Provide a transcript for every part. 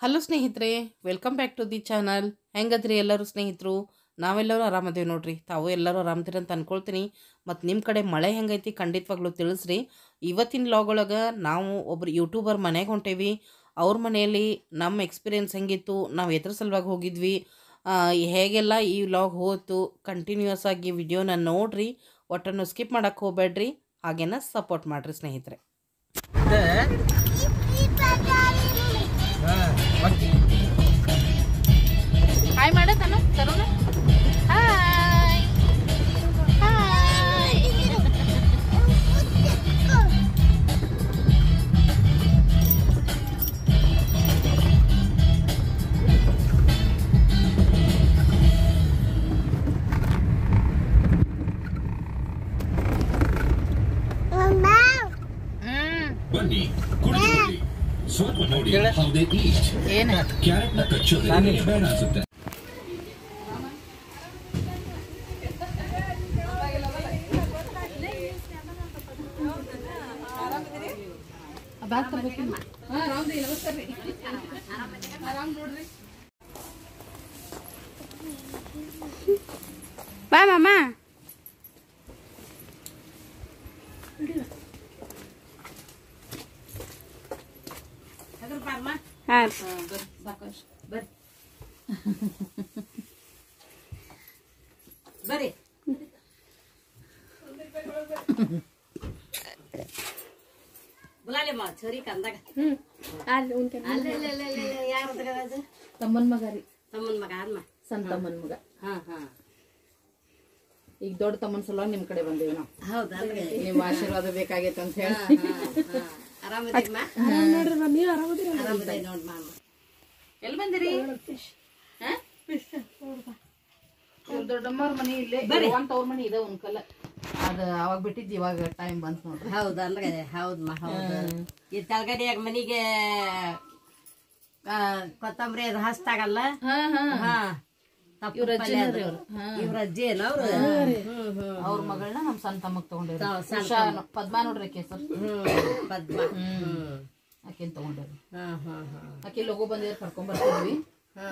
Hello ಸ್ನೇಹಿತರೆ welcome back to the channel ಹೆಂಗದ್ರಿ ಎಲ್ಲರೂ ಸ್ನೇಹಿತರು ನಾವೆಲ್ಲರೂ ಆರಾಮದೇವಿ ನೋಡ್ರಿ ತಾವು ಎಲ್ಲರೂ ಆರಾಮದಿರಿ ಅಂತ ಅನ್ಕೊಳ್ತೀನಿ ಮತ್ತು ನಿಮ್ಮ ಕಡೆ ಮಳೆ ಹೆಂಗೈತಿ ಖಂಡಿತವಾಗ್ಲೂ ತಿಳಿಸ್ರಿ ಇವತ್ತಿನ ಲಾಗ್ ಒಳಗೆ ನಾವು ಒಬ್ರು ಯೂಟ್ಯೂಬರ್ ಮನೆಗೆ ಹೊಂಟೇವಿ ಅವ್ರ ಮನೆಯಲ್ಲಿ ನಮ್ಮ ಎಕ್ಸ್ಪೀರಿಯೆನ್ಸ್ ಹೆಂಗಿತ್ತು ನಾವು ಎದ್ರ ಸಲುವಾಗಿ ಹೋಗಿದ್ವಿ ಆ, ಹೇಗೆಲ್ಲ ಈ ವ್ಲಾಗ್ ಹೋಯ್ತು ಕಂಟಿನ್ಯೂಯಸ್ ಆಗಿ ವಿಡಿಯೋನ ನೋಡ್ರಿ ಒಟ್ಟನ್ನು ಸ್ಕಿಪ್ ಮಾಡಕ್ಕೆ ಹೋಗ್ಬೇಡ್ರಿ ಹಾಗೇನ ಸಪೋರ್ಟ್ ಮಾಡಿರಿ ಸ್ನೇಹಿತರೆ ಹಾಯ್ ಮಾಡ ತನು ತರುಣ ಹಾಯ್ ಹಾಯ್ ಹ್ಮ್ ಬನ್ನಿ ಕುಡಿದು ನೋಡಿ ಸ್ವಲ್ಪ ನೋಡಿ how they eat ಏನ ಕ್ಯಾರೆಟ್ ನ ಕಚ್ಚೋದ್ರೆ ಬೇಡ ಅನ್ಸುತ್ತೆ ಬಾ ಮಾಮ ಹಾಂ ಬರ್ರಿ ಬುಲಾಲಿಮ್ಮ ಚರಿ ಕಂದಾಗ ತಮ್ಮನ ಮಗ ರೀ ತಮ್ಮನ ಮಗ ಅಮ್ಮ ಸಣ್ಣ ತಮ್ಮನ ಮಗ ಹಾ ಹಾ ಈಗ ದೊಡ್ಡ ತಮ್ಮನ ಸಲುವಾಗಿ ನಿಮ್ ಕಡೆ ಬಂದೇವಿ ನಾವು ಹೌದಲ್ರಿ ನಿಮ್ ಆಶೀರ್ವಾದ ಬೇಕಾಗೈತೆ ಅಂತ ಹೇಳಿ ಆರಾಮದಿಮ್ಮ ಆರಾಮದಿ ನೋಡ್ ಮಾಮ ಎಲ್ಲಿ ಬಂದಿರಿ ಇವ್ರ್ ದೊಡ್ಡಮ್ಮವ್ರ ಮನಿ ಇಲ್ಲೇ ಅಂತ ಅವ್ರ ಮನಿ ಇದೆ ಉನ್ಕಲ್ಲ ಅದ ಅವಾಗ ಬಿಟ್ಟಿದ್ ಇವಾಗ ಟೈಮ್ ಬಂತ್ ನೋಡ್ರಿ ಹೌದಲ್ರಿ ಹೌದಮ್ಮ ಹೌದು ಈ ತಳಗಡಿಯಾಗ ಮನಿಗೆ ಆ, ಕೊತ್ತಂಬರಿ ಅದು ಹಸ್ತಾಗಲ್ಲ ಹಾ ಹಾ ಹಾ ಇವ್ರ ಅಜ್ಜಿ ಇವ್ರ ಅಜ್ಜಿ ಏನು ಅವ್ರು ಹ್ಮ್ ಹ್ಮ್ ಅವ್ರ ಮಗಳನ್ನ ನಮ್ ಸಣ್ಣ ತಮ್ಮಗ್ ತಗೊಂಡಿವ್ರಿ ತಾವ್ ಸಣ್ಣ ಉಷಾ ಅನ್ನೋ- ಪದ್ಮಾ ನೋಡ್ರಿ ಆಕೆ ಹೆಸರು ಹ್ಮ್ ಪದ್ಮ ಹ್ಮ್ ಆಕೆನ್ ತಗೊಂಡಿವ್ರಿ ಹಾ ಹಾ ಹಾ ಆಕೆ ಲಗು ಬಂದಿದ್ರೆ ಕರ್ಕೊಂಡ್ ಬರ್ತಿದ್ವಿ ಹಾ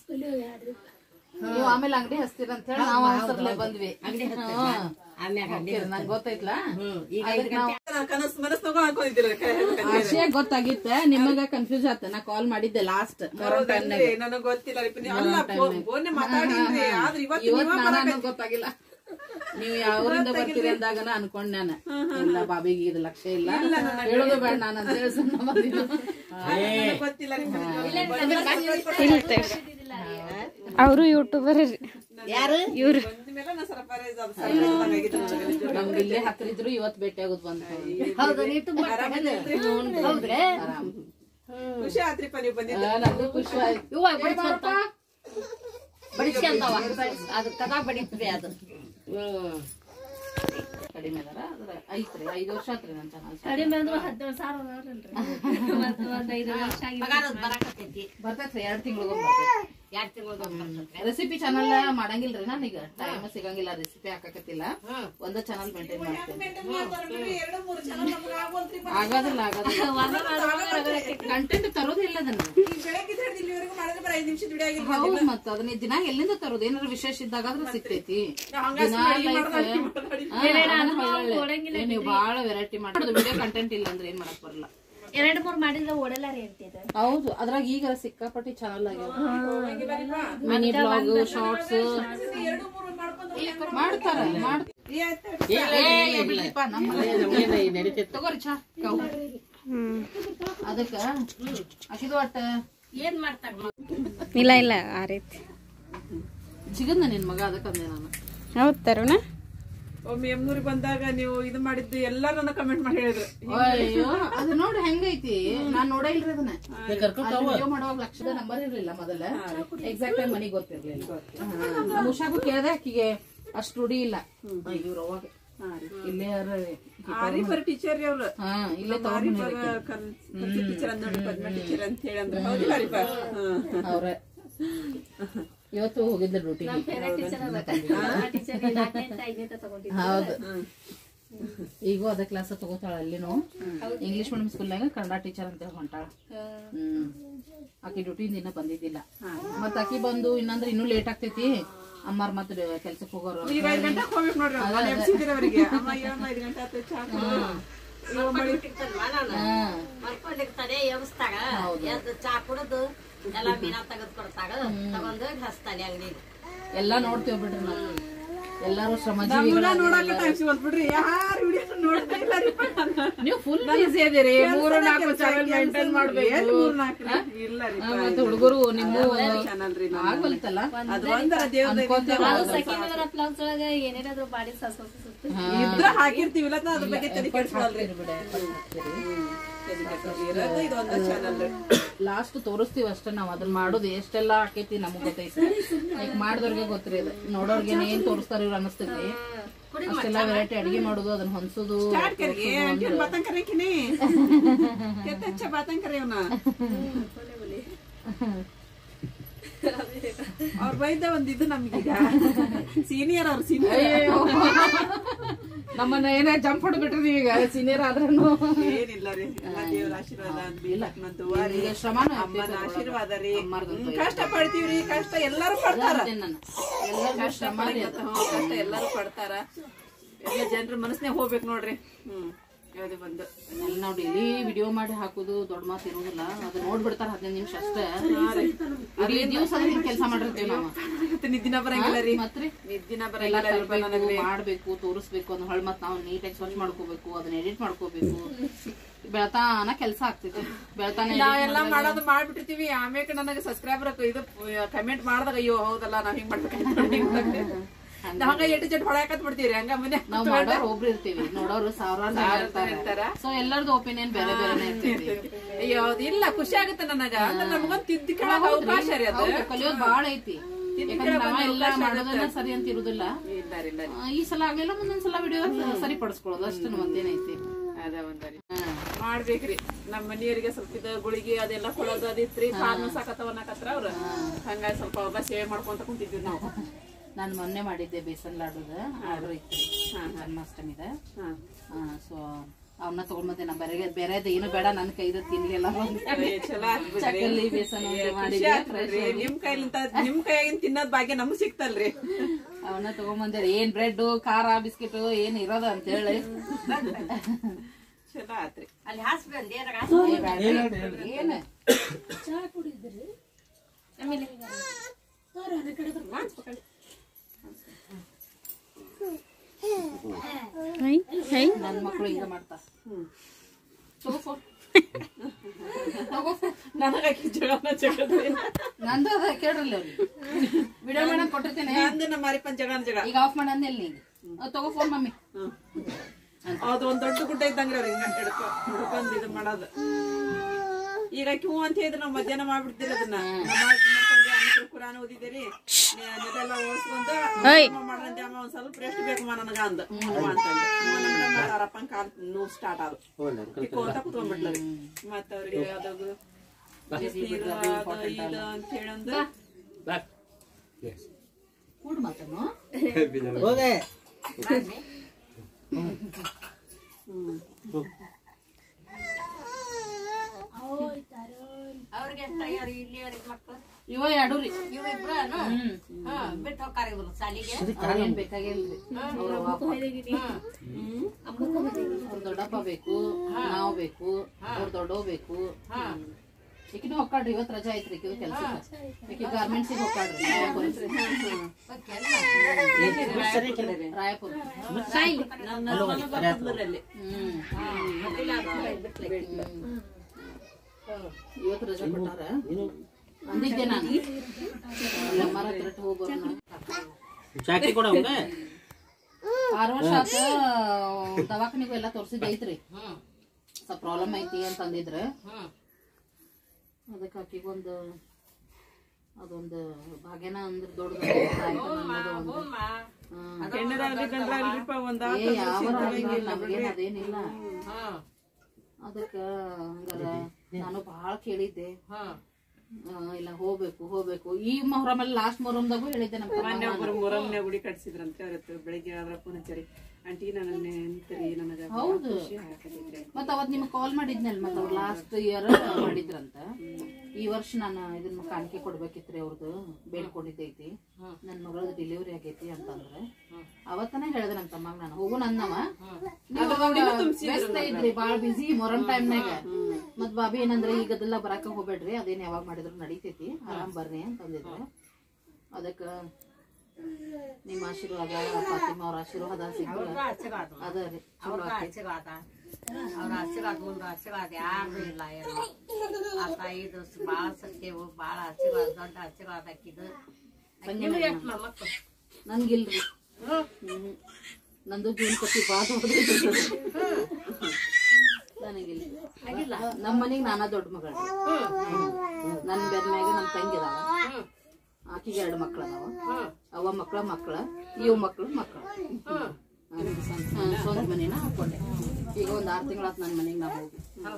ನೀವು ಆಮೇಲೆ ಅಂಗಡಿ ಹಚ್ತೀರ ಅಂತ ಹೇಳಿ ನಾವು ಹಸರ್ಲೆ ಬಂದ್ವಿ ಅಂಗಡಿ ಆಮ್ಯಾಗ ಅಂಗಡಿ ನಂಗೆ ಗೊತ್ತೈತ್ಲಾ ಹ್ಮ್ ಈಗ ಅದಕ್ಕೆ ನಾವು ಕನಸು ಮನಸ್ನಾಗ ಹಾಕೊಂಡಿದ್ದೀರ ಆಶಯ ಗೊತ್ತಾಗಿತ್ತ ನಿಮಗ ಕನ್ಫ್ಯೂಸ್ ಆತ ನಾ ಕಾಲ್ ಮಾಡಿದ್ದೆ ಲಾಸ್ಟ್ ನನಗ್ ಗೊತ್ತಿಲ್ಲ ರೀ. ನೀವು ಅಲ್ಲ ಫೋನ್ ಮಾತಾಡಿದ್ರಿ ಆದ್ರೆ ಇವತ್ತು ಇವತ್ ನಾನು ಗೊತ್ತಾಗಿಲ್ಲ ನೀವು ಯಾವ್ರಿಂದ ಬರ್ತೀರಿ ಅಂದಾಗನ ಅನ್ಕೊಂಡ್ ನಾನು ಇಲ್ಲ ಬಾಬಿಗೆ ಇದು ಲಕ್ಷ್ಯ ಇಲ್ಲ ಹೇಳೋದು ಬೇಡ ನಾನು ಅಂತ ಹೇಳಿ ಸುಮ್ಮನೆ ಬಂದಿದ್ದು ನನಗ್ ಗೊತ್ತಿಲ್ಲ ರೀ. ಅವರು ಯೂಟ್ಯೂಬರ್ ಯಾರು ಇವ್ರು ಬಂದ್ಮೇಲೆ ನಾ ಸರ್ಪ್ರೈಸ್ ಅದು ಸರ್ಪ್ರೈಸ್ ಆಗಿತ್ತು ನನಗೆ. ನಮ್ಗೆ ಇಲ್ಲೇ ಹತ್ರ ಇದ್ರು ಇವತ್ ಭೇಟಿ ಆಗೋದು ಬಂತು ಹೌದು ನೀ ತುಂಬಾ ಹೌದ್ರಿ ಆರಾಮ್ ಖುಷಿ ಆತ್ರಿಪ್ಪ ನೀವು ಬಂದಿದ್ದು ಆ, ನಂಗೂ ಖುಷಿ ಆಯ್ತು ಇವ ಬಡಿಸ್ಕೊಂತ ಬಡಿಸ್ಕೊಂತವ ಅದು ಕದಾ ಬಡಿತ್ರಿ ಅದು ಹ್ಮ್ ಕಡಿಮೆ ಅದಾರ ಅದ್ರ ಐತ್ರಿ ಐದು ವರ್ಷ ಆತ್ರಿ ನನ್ ಚಾನಲ್ ಕಡಿಮೆ ಅಂದ್ರೆ ಹದಿನೇಳು ಸಾವಿರ ಒಂದ್ ಐದು ವರ್ಷ ಆಗಿ ಪಗಾರ ಬರಾಕತ್ತೈತಿ ಬರ್ತೈತ್ರಿ ಎರಡ್ ತಿಂಗಳಿಗೊಮ್ಮೆ ಬರ್ತೈತಿ ಎರಡ್ ತಿಂಗಳು ರೆಸಿಪಿ ಚಾನಲ್ ಮಾಡಂಗಿಲ್ರಿ ನಾನೀಗ ಟೈಮ್ ಸಿಗಂಗಿಲ್ಲ ರೆಸಿಪಿ ಹಾಕಕತ್ತಿಲ್ಲ ಹ್ಮ್. ಒಂದ ಚಾನಲ್ ಮೇಂಟೈನ್ ಮಾಡ್ತೀನಿ ಎರಡು ಮೂರು ಜನ ನಮ್ಗೆ ಆಗೋಲ್ತ್ರಿ ಆಗೋದಿಲ್ಲ ಆಗೋದಿಲ್ಲ ಕಂಟೆಂಟ್ ತರೋದಿಲ್ಲ ಅದನ್ನ ಈ ಬೆಳಗ್ಗೆ ಹಿಡಿದು ಇಲ್ಲಿವರೆಗೂ ಮಾಡಿದ್ರೆ ಬರೀ ಐದು ನಿಮಿಷ ವಿಡಿಯೋ ಆಗಿಲ್ಲ ಹೌದ್ ಮತ್ತ ಅದನ್ನ ದಿನ ಎಲ್ಲಿಂದ ತರೋದು ಏನಾರ ವಿಶೇಷ ಇದ್ದಾಗ ಆದ್ರೆ ಸಿಗ್ತೈತಿ ದಿನಾ ಲೈಫ್ ನೀವು ಬಾಳ ವೆರೈಟಿ ಮಾಡೋದು ವಿಡಿಯೋ ಕಂಟೆಂಟ್ ಇಲ್ಲ ಅಂದ್ರೆ ಏನ್ ಮಾಡಕ್ ಬರಲ್ಲ ಎರಡ್ ಮೂರ್ ಮಾಡಿದ್ರೆ ಓಡಲ್ಲ ರೀ ಅಂತಿದ ಹೌದು ಅದ್ರಾಗ ಈಗ ಸಿಕ್ಕಾಪಟ್ಟಿ ಚಾನಲ್ ಆಗ್ಯಾವ ಮಿನಿ ಬ್ಲಾಗ್ ಶಾರ್ಟ್ಸ್ ಮಾಡ್ತಾರ ಮಾಡ್- ಏ, ಬಿಡ್ರಿಪ್ಪ, ನಮ್ಮ ಮನೆ. ತಗೋರಿ ಚಾ ಕವ್. ಅದಕ್ಕ ಅಕಿದು ಒಟ್ಟ ಏನ್ ಮಾಡ್ತಾರ ಇಲ್ಲ ಇಲ್ಲ ಆ ರೀತಿ ಸಿಗದ್ನ ನಿನ್ ಮಗ ಅದಕ್ಕಂದೆ ನಾನು ಹೌದ್ ತರುಣ ಒಮ್ಮೆ ಎಮ್ನೂರಿಗೆ ಬಂದಾಗ ನೀವು ಇದು ಮಾಡಿದ್ದು ಎಲ್ಲ ನನ್ನ ಕಮೆಂಟ್ ಮಾಡಿ ಹೇಳಿದ್ರು ಅಯ್ಯೋ ಅದು ನೋಡಿ ಹೆಂಗೈತಿ ನಾನ್ ನೋಡೇ ಇಲ್ರಿ ಅದನ್ನ ವಿಡಿಯೋ ಮಾಡುವಾಗ ಲಕ್ಷದ ನಂಬರ್ ಇರ್ಲಿಲ್ಲ ಮೊದಲ ಎಕ್ಸಾಕ್ಟ್ ಟೈಮ್ ಮನಿಗ್ ಗೊತ್ತಿರ್ಲಿಲ್ಲ ನಮ್ಮ ಉಷಾಗೂ ಕೇಳ್ದೆ ಆಕಿಗೆ ಅಷ್ಟು ರೂಢಿ ಇಲ್ಲ ಇವ್ರ ಅವಾಗ ಇಲ್ಲೇ ಆರಿಫರ್ ಟೀಚರ್ ರೀ ಅವ್ರು ಹಾ ಇಲ್ಲೇ ತಗೊಂಡ್ ಟೀಚರ್ ಅಂದ್ ನೋಡಿ ಪದ್ಮ ಟೀಚರ್ ಅಂತ ಹೇಳಿ ಅಂದ್ರೆ ಹೌದಿಲ್ಲ ಆರಿಫರ್ ಹ್ಮ್ ಅವ್ರ ಇವತ್ತು ಹೋಗಿದ್ದೆ ಡ್ಯೂಟಿ ಹೌದು ಈಗೂ ಅದೇ ಕ್ಲಾಸ್ ತಗೋತಾಳ ಅಲ್ಲಿನೂ ಇಂಗ್ಲಿಷ್ ಮೀಡಿಯಂ ಸ್ಕೂಲ್ನಾಗ ಕನ್ನಡ ಟೀಚರ್ ಅಂತ ಹೇಳಿ ಹೊಂಟಾಳ ಹ್ಮ್ ಆಕಿ ಡ್ಯೂಟಿಯಿಂದ ಇನ್ನೂ ಬಂದಿದ್ದಿಲ್ಲ ಮತ್ತ ಆಕಿ ಬಂದು ಇನ್ನಂದ್ರೆ ಇನ್ನೂ ಲೇಟ್ ಆಗ್ತೈತಿ ಅಮ್ಮಾರ್ ಮತ್ತೆ ಕೆಲ್ಸಕ್ಕೆ ಹೋಗೋರು ಈಗ ಐದು ಗಂಟೆಗೆ ಹೋಗ್ಬೇಕು ನೋಡ್ರಿ ಅವ್ರು. ಮನೆ ಎಬ್ಸಿದ್ದೀರಿ ಅವ್ರಿಗೆ ಅಮ್ಮ ಏನಮ್ಮ ಐದು ಗಂಟೆ ಆಯ್ತು ಚಾ ಕುಡ್ದು. ಇವಾಗ ಮಳಿ ಹ್ಮ್. ಮಲ್ಕೊಂಡಿರ್ತಾರೆ ಎಬ್ಸ್ತಾಗ ಎದ್ದು ಚಾ ಕುಡಿದು ಎಲ್ಲ ಮೀನಾ ತೆಗೆದು ಕೊಡ್ತಾಗ ತಗೊಂಡು ಹಸ್ತಾನೆ ಅಂಗಡಿಗೆ ಎಲ್ಲಾ ನೋಡ್ತೇವ್ ಬಿಡ್ರಿ ನಾವು ಎಲ್ಲಾರು ನಮ್ಮನ್ನ ಶ್ರಮಜೀವಿಗಳ ನೋಡಾಕ ಟೈಮ್ ಸಿಗೋಲ್ ಬಿಡ್ರಿ ಯಾರು ವಿಡಿಯೋ ನೋಡ್ತಾ ಇಲ್ಲ ರೀ ನೀವು ಫುಲ್ ಬಿಸಿ ಇದೀರಿ ಮೂರು ನಾಲ್ಕು ಚಾನಲ್ ಮೇಂಟೈನ್ ಮಾಡ್ಬೇಕು ಮೂರ್ ನಾಲ್ಕು ಇಲ್ಲ ರೀ ಆ, ಮತ್ತೆ ಹುಡುಗರು ನಿಮ್ಮ ಚಾನಲ್ ರೀ ಆಗ್ಬಲ್ತಲ್ಲ ಅದು ಒಂದರ ದೇವ್ರ ಅನ್ಕೋತೇವ ಅದು ಸಖಿನವರ ಬ್ಲಾಗ್ಸ್ ಒಳಗ ಏನೇನಾದ್ರು ಬಾಡಿ ಸಾಸ್ ಸುತ್ತ ಇದ್ರ ಹಾಕಿರ್ತೀವಿಲ್ಲ ಅದ್ರ ಬಗ್ಗೆ ತಲೆ ಕೆಡ್ಸ್ಕೊಳ್ರಿ ಇರೋದು ಇದು ಒಂದ ಚಾನಲ್ ರೀ ಲಾಸ್ಟ್ ತೋರಿಸ್ತೀವಿ ಅಷ್ಟೇ ನಾವ್ ಅದನ್ನ ಮಾಡೋದು ಎಷ್ಟೆಲ್ಲ ಆಕೈತಿ ನಮಗ್ ಗೊತ್ತೈತಿ ಈಗ ಮಾಡಿದವ್ರಿಗೆ ಗೊತ್ತಿರಿ ಅದು ನೋಡೋರ್ಗೆ ಏನ್ ತೋರಿಸ್ತಾರ ಇವ್ರು ಅನಸ್ತೈತಿ ಅಷ್ಟೆಲ್ಲ ವೆರೈಟಿ ಅಡಿಗೆ ಮಾಡೋದು ಅದನ್ನ ಹೊಂದೋದು ಸ್ಟಾರ್ಟ್ ಕರಿಗೆ ಅಂಕಿನ್ ಬಾತಂಗ್ ಕರೆಕಿನಿ ಕೆತ್ತಚ್ಚ ಬಾತಂಗ್ ಕರೆ ಅವನ ಅವ್ರ ಬೈದ ಒಂದ್ ಇದು ನಮ್ಗೀಗ ಸೀನಿಯರ್ ಅವ್ರ ಸೀನಿಯರ್ ನಮ್ಮನ್ನ ಏನೇ ಜಂಪ್ ಹೊಡ್ಬಿಟ್ರಿ ನೀವೀಗ ಸೀನಿಯರ್ ಆದ್ರೂ ಏನಿಲ್ಲ ರೀ ಎಲ್ಲ ದೇವ್ರ ಆಶೀರ್ವಾದ ಅಂತ ದುವಾರಿ ಈಗ ಶ್ರಮನೂ ಅಮ್ಮನ ಆಶೀರ್ವಾದ ರೀ ಅಮ್ಮಾರ್ದಂತೂ ಹ್ಮ್, ಕಷ್ಟ ಪಡ್ತೀವ್ರಿ ಕಷ್ಟ ಎಲ್ಲಾರು ಪಡ್ತಾರ ನಾನು ಎಲ್ಲರಿಗೂ ಕಷ್ಟ ಶ್ರಮ ರೀ ಅದು. ಪಡಕತ್ತ- ಹ್ಮ್, ಕಷ್ಟ ಎಲ್ಲಾರು ಪಡ್ತಾರ ಎಲ್ಲ ಜನರ ಮನಸ್ನ್ಯಾಗ ಹೋಗ್ಬೇಕು ನೋಡ್ರಿ ಹ್ಮ್ ಯಾವ್ದೇ ಬಂದು ಅಲ್ಲಿ ನಾವು ಡೈಲಿ ವಿಡಿಯೋ ಮಾಡಿ ಹಾಕೋದು ದೊಡ್ಡ ಮಾತು ಇರೋದಿಲ್ಲ ಅದು ನೋಡ್ಬಿಡ್ತಾರ ಹದಿನೈದು ನಿಮಿಷ ಅಷ್ಟೇ ಇಡೀ ದಿವಸ ಕೆಲಸ ಮಾಡಿರ್ತೀವಿ ನಾವು ಮತ್ತೆ ನಿದ್ದಿನ ಬರಂಗಿಲ್ಲ ರೀ ಮತ್ರಿ ನಿದ್ದಿನ ಎಲ್ಲ ಬರಂಗಿಲ್ಲ ರೀ ತರ್ಬೇಕು, ನನಗ್ರಿ ಮಾಡ್ಬೇಕು ತೋರಿಸ್ಬೇಕು ಅದನ್ನ ಹೊಳ್ ಮತ್ ನಾವು ನೀಟಾಗಿ ಸ್ವಚ್ಛ ಮಾಡ್ಕೋಬೇಕು ಅದನ್ನ ಎಡಿಟ್ ಮಾಡ್ಕೋಬೇಕು ಬೆಳತಾನ ಕೆಲಸ ಆಗ್ತೈತಿ ಬೆಳತಾನ ನಾವೆಲ್ಲ ಮಾಡೋದು ಮಾಡ್ಬಿಟ್ಟಿರ್ತೀವಿ ಆಮ್ಯಾಕ ನನಗೆ ಸಬ್ಸ್ಕ್ರೈಬರ್ ಇದು ಕಮೆಂಟ್ ಮಾಡ್ದಾಗ ಅಯ್ಯೋ ಹೌದಲ್ಲ ನಾವ್ ಹಿಂಗ್ ಮಾಡ್ಬೇಕು ಹಂಗ ಎಟ್ಟು ಜಟ್ ಹೊಳಕತ್ ಬಿಡ್ತೀವಿ ಹಂಗ ಮನೆ ನಾವ್ ಮಾಡೋರು ಒಬ್ರು ಇರ್ತೀವಿ ನೋಡೋರು ಸಾವಿರಾರು ಜನ ಇರ್ತಾರ. ಇರ್ತಾರೆ ಸೊ ಎಲ್ಲರದು ಒಪಿನಿಯನ್ ಬೇರೆ ಬೇರೆನೆ ಇರ್ತೈತಿ ಅಯ್ಯೋ ಅದು ಇಲ್ಲ ಖುಷಿ ಆಗುತ್ತೆ ನನಗ ಅಂದ್ರೆ ನಮಗೊಂದ್ ತಿದ್ದಿ ಕೇಳಕ್ ಅವಕಾಶ ರೀ ಅದು ಹೌದು, ಕಲಿಯೋದು ಬಾಳ ಐತಿ ಯಾಕಂದ್ರೆ ನಾವ ಎಲ್ಲ ಮಾಡೋದನ್ನ ಸರಿ ಅಂತ ಇರುದಿಲ್ಲ ಇಲ್ಲ ರೀ, ಇಲ್ಲ ರೀ. ಆ, ಈ ಸಲ ಆಗ್ಲಿಲ್ಲ ಮುಂದೊಂದ್ ಸಲ ವಿಡಿಯೋ ಸರಿಪಡಿಸ್ಕೊಳ್ಳೋದು ಅಷ್ಟು ಮತ್ತೇನೈತಿ ಅದ ಒಂದರಿ ಮಾಡ್ಬೇಕ್ರಿ ನಮ್ಮ ಮನೆಯವರಿಗೆ ಸ್ವಲ್ಪ ಇದು ಗುಳಿಗೆ ಅದೆಲ್ಲ ಕೊಡೋದು ಅದಿತ್ರಿ ಕಾಲ್ ಸಾಕತ್ತವ ಅನ್ನಕತ್ರ ಅವ್ರ ಹಂಗಾಗಿ ಸ್ವಲ್ಪ ಅವ್ರ ಸೇವೆ ಮಾಡ್ಕೊಂತ ಕುಂತಿದ್ವಿ ನಾವು ನಾನು ಮೊನ್ನೆ ಮಾಡಿದ್ದೆ ಬೇಸನ್ ಲಾಡುದ ಆರ್ಡರ್ ಇತ್ತು ಜನ್ಮಾಷ್ಟಮಿದ ಹಾ ಸೊ ಅವನ್ನ ತಗೊಂಡ್ಬಂದೆ ನಾ ಬೇರೆ ಬೇರೆದು ಏನು ಬೇಡ ನನ್ನ ಕೈದ ತಿನ್ಲಿಲ್ಲ ಏ, ಚಲೋ ಆತ್ ಬಿಡ್ರಿ. ಚಕ್ಕಲಿ ಬೇಸನ್ ಏ, ಖುಷಿ ಮಾಡಿದ್ದೆ ಆತ್ ಬಿಡ್ರಿ. ನಿಮ್ ಕೈಲಿಂದ ನಿಮ್ ಕೈಯಾಗಿನ್ ತಿನ್ನೋದ್ ಭಾಗ್ಯ ನಮ್ಗ್ ಸಿಕ್ತಲ್ರಿ ಅವನ್ನ ತಗೊಂಡ್ಬಂದೆ ಏನ್ ಬ್ರೆಡ್ ಖಾರ ಬಿಸ್ಕಿಟ್ ಏನ್ ಇರೋದ ಅಂತ ಹೇಳಿ ಚಲೋ ಆತ್ರಿ ಅಲ್ಲಿ ಹಾಸ್ ಬಂದಿ ಏನ್ ನನ್ ಮಕ್ಳು ಹಿಂಗ ಮಾಡ್ತಾ ನನಗಾಕಿ ಜಗನ್ನ ಜಗದ್ರಿ ನಂದು ಅದ ಕೇಳ್ರಲ್ಲ ಅವ್ರಿಗೆ ವಿಡಿಯೋ ಮಾಡಕ್ ಕೊಟ್ಟಿರ್ತೇನೆ ನಂದು ನಮ್ಮ ಮಾರಿಪ್ಪನ್ ಜಗನ್ ಜಗ ಈಗ ಆಫ್ ಮಾಡಂದೆ ಇಲ್ಲಿ ನೀಗ ತಗೋ ಫೋನ್ ಮಮ್ಮಿ ಅದು ಒಂದ್ ದೊಡ್ಡ ಗುಡ್ಡ ಇದ್ದಂಗ್ರಿ ಅವ್ರಿಗೆ ಹಿಂಗ ಹಿಡ್ಕೊ ಹಿಡ್ಕೊಂಡ್ ಇದು ಮಾಡೋದು ಈಗ ಕ್ಯೂ ಅಂತ ಹೇಳಿದ್ರೆ ನಾವು ಮಧ್ಯಾಹ್ನ ಮಾಡ್ಬಿಡ್ತೀರಿ ಅದನ್ನ ನಮಾಜ್ ಮಾಡ್ಕೊಂಡು ಆಮೇಲೆ ಕುರಾನ್ ಓದಿದ್ದೀರಿ ಅದೆಲ್ಲ ಓದಿಸ್ಕೊಂಡು ಮಾಡ್ರಂತೆ ಅಮ್ಮ ಒಂದ್ ಸ್ವಲ್ಪ ರೆಸ್ಟ್ ಬೇಕಮ್ಮ ನನಗ ಅಂದ ಹ್ಞೂ ಅಂತಂದೆ ಹ್ಞೂ ನಮ್ಮ ಮೇಡಮ್ ಅವರಪ್ಪನ ಕಾಲ್ ನೋವು ಸ್ಟಾರ್ಟ್ ಆದ ಅಂತ ಕುತ್ಕೊಂಡ್ಬಿಟ್ಲರಿ ಮತ್ತ ಅವ್ರಿಗೆ ಯಾವ್ದಾದ್ರು ಬಿಸಿನೀರು ಅದು ಇದು ಅಂತ ಹೇಳಂದು ಕೂಡ್ ಮಾತನು ಅವ್ರಿಗೆ ಇಲ್ಲಿ ಅವ್ರಿಗೆ ಮಕ್ಕಳು ಇವ ಎರಡು ರೀ ಇವ್ ಇಬ್ರು ಹ್ಮ್ ಬಿಟ್ಟು ಹೋಗ್ತಾರ ಇವ್ರು ಸಾಲಿಗೆ ಏನ್ ಬೇಕಾಗಿಲ್ರಿ ಅವ್ರ ಅವ್ರ ದೊಡ್ಡಪ್ಪ ಬೇಕು ನಾವ್ ಬೇಕು ಅವ್ರ ದೊಡ್ಡವ್ ಬೇಕು ಈಕಿನೂ ಹೊಕ್ಕಾಡ್ರಿ ಇವತ್ ರಜಾ ಐತ್ರಿ ಈಕಿದು ಕೆಲ್ಸ ಈಕಿ ಗಾರ್ಮೆಂಟ್ಸ್ ಹೊಕ್ಕಾಡ್ರಿ ರಾಯಪುರ ಅಲ್ಲಿ ಹ್ಮ್ ಇವತ್ತು ರಜಾ ಕೊಟ್ಟಾರ ಅಂದಿದ್ದೆ ನಾನು ಅಮ್ಮರ ಹತ್ರ ಹೋಗ್ಬರೋಣ ಚಾಕಿ ಕೊಡ ಅವಂಗ ಆರು ವರ್ಷ ಆತ ದವಾಖಾನಿಗೂ ಎಲ್ಲ ತೋರ್ಸಿದ್ ಐತ್ರಿ ಸ್ವಲ್ಪ ಪ್ರಾಬ್ಲಮ್ ಐತಿ ಅಂತ ಅಂದಿದ್ರ ಅದಕ್ಕೆ ಆಕಿಗೊಂದು ಅದೊಂದು ಭಾಗ್ಯನ ಅಂದ್ರ ದೊಡ್ಡದು ಅನ್ನೋದು ಒಂದು ಹ್ಮ್. ಹೆಣ್ಣರಾಗ್ಲಿ ಗಂಡ್ರಾಗ್ಲಿಪ್ಪ ಒಂದ್ ಏ ಯಾವರ ನಮ್ಗೇನ್ ಅದೇನಿಲ್ಲ ಅದಕ್ಕ ಹಂಗಾರ ನಾನು ಬಹಳ ಕೇಳಿದ್ದೆ ಆ, ಇಲ್ಲ ಹೋಗ್ಬೇಕು ಹೋಗ್ಬೇಕು ಈ ಮೊಹರಮಲ್ಲಿ ಲಾಸ್ಟ್ ಮೊಹರಮ್ದಾಗೂ ಹೇಳಿದ್ದೆ ನಮ್ಮ ಮೊನ್ನೆ ಒಬ್ರು ಮೊರಮ್ನೆ ಗುಡಿ ಕಟ್ಸಿದ್ರಂತೆ ಅವ್ರ ಹತ್ರ ಬೆಳಿಗ್ಗೆ ಆದ್ರ ಫೋನ್ ಹಚ್ಚಾರಿ ಆಂಟಿ ನನ್ನ ನೆನ್ತ್ರಿ ನನಗ ಹೌದು. ಖುಷಿ ಆಗತೈತ್ರಿ ಮತ್ತ ಅವತ್ ನಿಮ್ಗೆ ಕಾಲ್ ಮಾಡಿದ್ನಲ್ ಮತ್ತ ಅವ್ರು ಲಾಸ್ಟ್ ಇಯರ್ ಮಾಡಿದ್ರಂತ ಈ ವರ್ಷ ನಾನು ಇದನ್ನ ಕಾಣಿಕೆ ಕೊಡ್ಬೇಕಿತ್ರಿ ಅವ್ರದ್ದು ಬೇಡ್ಕೊಂಡಿದ್ದೈತಿ ನನ್ ಮಗಳದ್ದು ಡೆಲಿವರಿ ಆಗೈತಿ ಅಂತಂದ್ರೆ ಅವತ್ತನೇ ಹೇಳ್ದೆ ನಮ್ ತಮ್ಮಗ್ ನಾನು ಹೋಗು ನನ್ನವ ನೀವ್ ಅವಾಗ ವ್ಯಸ್ತ ಇದ್ರಿ ಬಾಳ್ ಬಿಸಿ ಮೊರಂ ಟೈಮ್ನಾಗ ಮತ್ ಬಾಬಿ ಏನಂದ್ರೆ ಈಗ ಅದೆಲ್ಲ ಬರಾಕ ಹೋಗ್ಬೇಡ್ರಿ ಅದೇನ್ ಯಾವಾಗ ಮಾಡಿದ್ರು ನಡೀತೈತಿ ಆರಾಮ್ ಬರ್ರಿ ಅಂತಂದಿದ್ರೆ ಅದಕ್ಕ ನಿಮ್ಮ ಆಶೀರ್ವಾದ ಫಾತಿಮಾ ಅವ್ರ ಆಶೀರ್ವಾದ ಸಿಗ್ರ ಆಶೀರ್ವಾದ ಅದ ರೀ ಅವ್ರ ಆಶೀರ್ವಾದ ಅವ್ರ ಆಶೀರ್ವಾದ ಮುಂದೆ ಆಶೀರ್ವಾದ ಯಾರ್ದು ಇಲ್ಲ ಎಲ್ಲ ಆ ತಾಯಿದು ಬಾಳ ಸತ್ಯವು ಬಾಳ ಆಶೀರ್ವಾದ ದೊಡ್ಡ ಆಶೀರ್ವಾದ ಹಾಕಿದ್ದು ನಿಮ್ಗೆ ಎಷ್ಟು ಮೊಮ್ಮಕ್ಳು ನನ್ಗಿಲ್ರಿ ಹ್ಮ್. ನಂದು ಜೀವನ ಕತಿ ಬಾಳ ನನಗಿಲ್ಲ ಆಗಿಲ್ಲ ನಮ್ಮ ಮನೆಗ್ ನಾನಾ ದೊಡ್ಡ ಮಗಳು ನನ್ ಬೆದ್ಮ್ಯಾಗ ನಮ್ ತಂಗಿ ಅದಾವ ಆಕಿಗೆ ಎರಡು ಮಕ್ಳು ಅದಾವ ಅವ ಮಕ್ಳ ಮಕ್ಳ ಇವ್ ಮಕ್ಳು ಮಕ್ಳು ಸ್ವಂತ ಮನೇನ ಹಾಕೊಂಡೆ ಈಗ ಒಂದ್ ಆರ್ ತಿಂಗಳಾತ್ ನನ್ ಮನೆಗ್ ನಾ ಹೋಗಿ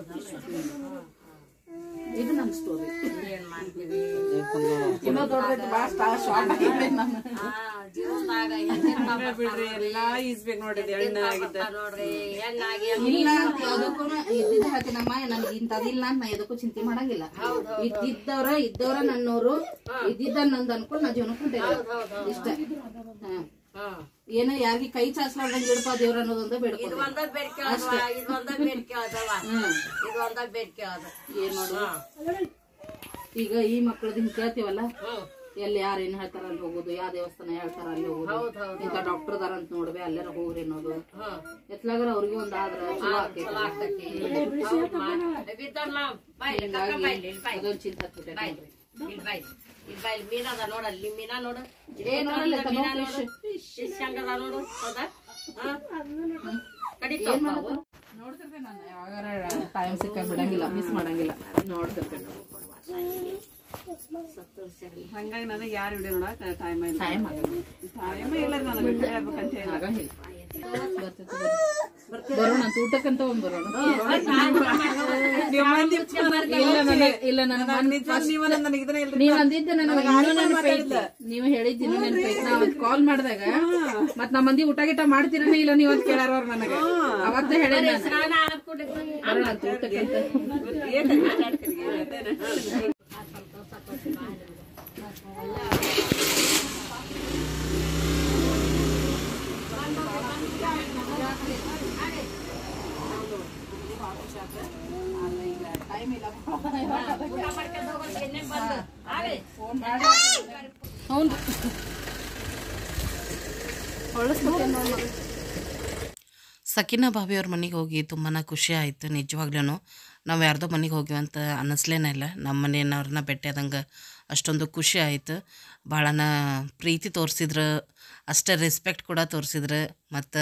ಇದು ನಮ್ ಸ್ಟೋರಿ ಏನ್ ಮಾಡ್ತೀವಿ ಇನ್ನೂ ದೊಡ್ಡದೈತಿ ಬಾಳ ಶಾರ್ಟ್ ಆಗಿದ್ದೆ ನಾನು ಆ ಜೀವನದಾಗ ಹೆಂಗಿಂತ ಬಿಡ್ರಿ ಎಲ್ಲಾ ಈಸ್ಬೇಕು ನೋಡ್ರಿ ಎಣ್ಣೆ ಆಗಿದ್ದ ನೋಡ್ರಿ ಹೆಣ್ಣಾಗಿ ಇಲ್ಲ ಅಂತ ಯಾವ್ದಕ್ಕೂ ಇದ್ದಿದ್ದ ಹೇಳ್ತೀನಮ್ಮ ನನ್ಗೆ ಇಂಥದಿಲ್ಲ ಅಂತ ನಾ ಎದಕ್ಕೂ ಚಿಂತೆ ಮಾಡಂಗಿಲ್ಲ ಇದ್ದಿದ್ದವ್ರ ಇದ್ದವ್ರ ನನ್ನೋರು ಇದ್ದಿದ್ದ ನಂದ್ ಅನ್ಕೊಂಡ್ ನಾ ಜೀವನ ಕುಂತೇನೆ ಇಷ್ಟ ಹ್ಮ್ ಹ್ಮ್ ಏನೋ ಯಾರಿಗಿ ಕೈ ಚಾಚ್ಲಾರ್ದಂಗ್ ಇಡಪ್ಪ ದೇವ್ರ ಅನ್ನೋದೊಂದ ಇದು ಬೇಡ್ಕೊಂಡು ಒಂದ ಬೇಡಿಕೆ ಆದವ ಇದು ಒಂದ ಬೇಡಿಕೆ ಆದವ ಇದು ಒಂದ ಬೇಡಿಕೆ ಆದ ಏನ್ ಮಾಡು ಈಗ ಈ ಮಕ್ಳದ್ ಹಿಂಗ್ ಕೇಳ್ತೀವಲ್ಲ ಎಲ್ಲಿ ಯಾರು ಏನ್ ಹೇಳ್ತಾರ ಅಲ್ಲಿ ಹೋಗೋದು ಯಾವ ದೇವಸ್ಥಾನ ಹೇಳ್ತಾರ ಅಲ್ಲಿ ಹೋಗೋದು ಇಂಥ ಡಾಕ್ಟರ್ ಅದಾರ ಅಂತ ನೋಡ್ಬೆ ಅಲ್ಲೆಲ್ಲ ಹೋಗ್ರಿ ಅನ್ನೋದು ಎತ್ಲಾಗರ ಅವ್ರಿಗೆ ಒಂದ್ ಆದ್ರ ಚಲೋ ಆಕೈತಿ ಬಿದ್ದಮ್ಮ ಬಾಯ್ಲಿ ಕಕ್ಕ ಬಾಯ್ಲಿ ಇಲ್ಲಿ ಬಾಯ್ಲಿ ಅದೊಂದ್ ಚಿಂತೆ ಹತ್ಬಿಟ್ಟೈತಿ ನೋಡ್ರಿ. ಇಲ್ಲಿ ಬಾಯ್ಲಿ ಇಲ್ಲಿ ಬಾಯ್ಲಿ ಮೀನ ಅದ ನೋಡಲ್ಲಿ ಮೀನಾ ನೋಡು ಏ ನೋಡಲ್ಲ ತಮ್ಮ ಮೀನಾ fish. ನೋಡು ಫಿಶ್ ಹಂಗದ ನೋಡು ಹೌದಾ ಕಡಿತಾವ ಅವು. ನೋಡ್ತಿರ್ತೇನೆ ನಾನು ಯಾವಾಗಾರ ಟೈಮ್ ಸಿಕ್ಕ ಬಿಡಂಗಿಲ್ಲ ಮಿಸ್ ಮಾಡಂಗಿಲ್ಲ ನೋಡ್ತಿರ್ತೇನೆ ಹಂಗಾಗಿ ನನಗೆ ಯಾರು ವಿಡಿಯೋ ನೋಡಕ್ ಟೈಮ್ ಇಲ್ಲ ಟೈಮ್ ಆಗಲ್ಲ ಟೈಮ್ ಇಲ್ಲ ನನಗೆ ಹೇಳ್ಬೇಕಂತ ಹೇಳಿ ಆಗಂಗಿಲ್ಲ ಬರ್ತೈತೆ ಬರ್ರಿ. ಬರೋಣ ಅಂತ ಊಟಕ್ಕಂತ ಒಂದ್ ಬರೋಣ ಇಲ್ಲ ನನಗೆ ಇಲ್ಲ ನನಗೆ ನೀವು ನನಗೆ ಇದನ್ನ ಇಲ್ರಿ ನೀವ್ ಅಂದಿದ್ದ ನನಗೆ ಇನ್ನೂ ನೆನಪೈತಿ ನೀವು ಹೇಳಿದ್ದು ಇನ್ನೂ ನೆನಪೈತಿ ನಾ ಅವತ್ ಕಾಲ್ ಮಾಡಿದಾಗ ಮತ್ ನಮ್ಮ ಮಂದಿ ಊಟ ಗಿಟ ಮಾಡ್ತೀರನೇ ಇಲ್ಲ ನೀವ್ ಅಂತ ಕೇಳಾರ ಅವ್ರು ನನಗೆ ಅವತ್ತೇ ಹೇಳಿ ನಾನು ಸ್ನಾನ ಹಾಕ್ಬಿಟ್ಟು ಬರೋಣ ಅಂತ ಊಟಕ್ಕಂತ ಏನ್ ಮಾತಾಡ್ತೀರಿ ಅದೇನ? ಊಟ ಮಾಡ್ಕೊಂಡು ಹೋಗೋದು ಎಣ್ಣೆ ಬಂದು ಆಗಲಿ ಹೌದು ಸಕಿನಾ ಭಾಬಿಯವ್ರ ಮನೆಗೆ ಹೋಗಿ ತುಂಬಾ ಖುಷಿ ಆಯಿತು ನಿಜವಾಗ್ಲೂ ನಾವು ಯಾರ್ದೋ ಮನೆಗೆ ಹೋಗಿವಂತ ಅನ್ನಿಸ್ಲೇನೇ ಇಲ್ಲ ನಮ್ಮ ಮನೆಯವ್ರನ್ನ ಭೇಟಿಯಾದಂಗೆ ಅಷ್ಟೊಂದು ಖುಷಿ ಆಯಿತು ಭಾಳನ ಪ್ರೀತಿ ತೋರಿಸಿದ್ರು ಅಷ್ಟೇ ರೆಸ್ಪೆಕ್ಟ್ ಕೂಡ ತೋರಿಸಿದ್ರು ಮತ್ತು